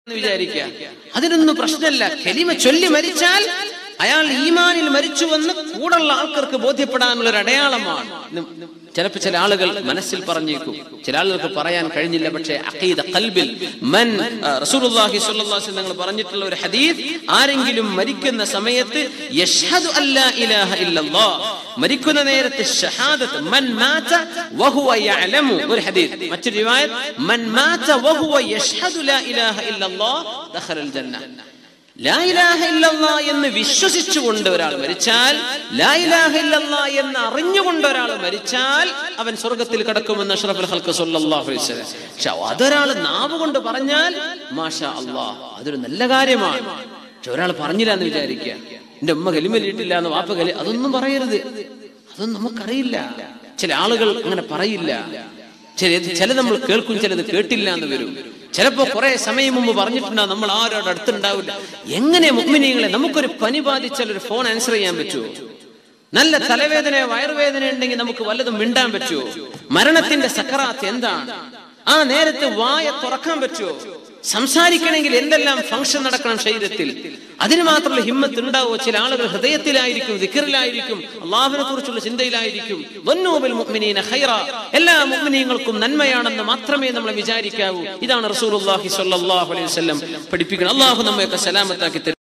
എന്ന് വിചാരിക്കുക അതിനൊന്നും പ്രശ്നമല്ല കെലിമ ചൊല്ലി മരിച്ചാൽ അയാൾ ഈമാനിൽ മരിച്ചുവെന്ന് കൂടുള്ള ആൾക്കാർക്ക് ബോധ്യപ്പെടാനുള്ള ഒരു അടയാളമാണ് ഇന്ന് ചിലപ്പോൾ ചില ആളുകൾ മനസ്സിൽ പറഞ്ഞേക്കും ചില ആളുകൾക്ക് പറയാൻ കഴിഞ്ഞില്ല പക്ഷേ അഖീദ ഖൽബിൽ മൻ ആ, റസൂലുള്ളാഹി സ്വല്ലല്ലാഹു അലൈഹി വസല്ലം തങ്ങൾ പറഞ്ഞിട്ടുള്ള ഒരു ഹദീസ് ആരെങ്കിലും മരിക്കുന്ന സമയത്ത് യഷ്ഹദു അല്ലാ ഇലാഹ ഇല്ലല്ലാഹ് മരിക്കുന്ന നേരത്ത് ഷഹാദത്ത് മൻ മാത വഹുവ യഅലമു ഒരു ഹദീസ് മറ്റൊരു റിവായത്ത് മൻ മാത വഹുവ യഷ്ഹദു ലാ ഇലാഹ ഇല്ലല്ലാഹ് ദഖലൽ ജന്ന ലാ ഇലാഹ ഇല്ലല്ലാ എന്ന് വിശ്വസിച്ചുകൊണ്ട് ഒരാൾ മരിച്ചാൽ ലാ ഇലാഹ ഇല്ലല്ലാ എന്ന് അറിഞ്ഞുകൊണ്ട് ഒരാൾ മരിച്ചാൽ അവൻ സ്വർഗത്തിൽ കിടക്കുമെന്ന് അഷ്റഫുൽ ഖൽഖ് സല്ലല്ലാഹു അലൈഹി വസല്ലം പക്ഷെ അതൊരാൾ നാവ് കൊണ്ട് പറഞ്ഞാൽ മാഷാ അല്ലാഹ് അതൊരു നല്ല കാര്യമാണ് പക്ഷെ ഒരാൾ പറഞ്ഞില്ല എന്ന് വിചാരിക്കുക എന്റെ ഉമ്മ കലിമലിട്ടില്ല എന്ന് വാപ്പ കലി അതൊന്നും പറയരുത് അതൊന്നും നമുക്കറിയില്ല ചില ആളുകൾ അങ്ങനെ പറയില്ല ചില ചില നമ്മൾ കേൾക്കും ചിലത് കേട്ടില്ല എന്ന് വരും ചിലപ്പോ കുറെ സമയം മുമ്പ് പറഞ്ഞിട്ടുണ്ടാവും നമ്മൾ ആരോട് അടുത്തുണ്ടാവില്ല എങ്ങനെ മുഗ്മിനികളെ നമുക്കൊരു പനി ബാധിച്ചാൽ ഒരു ഫോൺ ആൻസർ ചെയ്യാൻ പറ്റുമോ നല്ല തലവേദന വയറുവേദന ഉണ്ടെങ്കിൽ നമുക്ക് വല്ലതും മിണ്ടാൻ പറ്റുമോ മരണത്തിന്റെ സക്കറാത്ത് എന്താണ് ആ നേരത്തെ വായ തുറക്കാൻ പറ്റുമോ സംസാരിക്കണമെങ്കിൽ എന്തെല്ലാം ഫംഗ്ഷൻ നടക്കണം ശരീരത്തിൽ അതിന് മാത്രമുള്ള ഹിമ്മത്ത് ഉണ്ടാവോ ചില ആളുകൾ ഹൃദയത്തിലായിരിക്കും ദിക്കറിലായിരിക്കും അള്ളാഹുവിനെ കുറിച്ചുള്ള ചിന്തയിലായിരിക്കും വന്നൂബിൽ മുഅ്മിനീന ഖൈറ എല്ലാ മുഅ്മിനീങ്ങൾക്കും നന്മയാണെന്ന് മാത്രമേ നമ്മൾ വിചാരിക്കാവൂ ഇതാണ് റസൂലുള്ളാഹി സ്വല്ലല്ലാഹു അലൈഹി വസല്ലം പഠിപ്പിക്കുന്നത് അള്ളാഹു നമ്മയൊക്കെ സലാമത്താക്കി തരും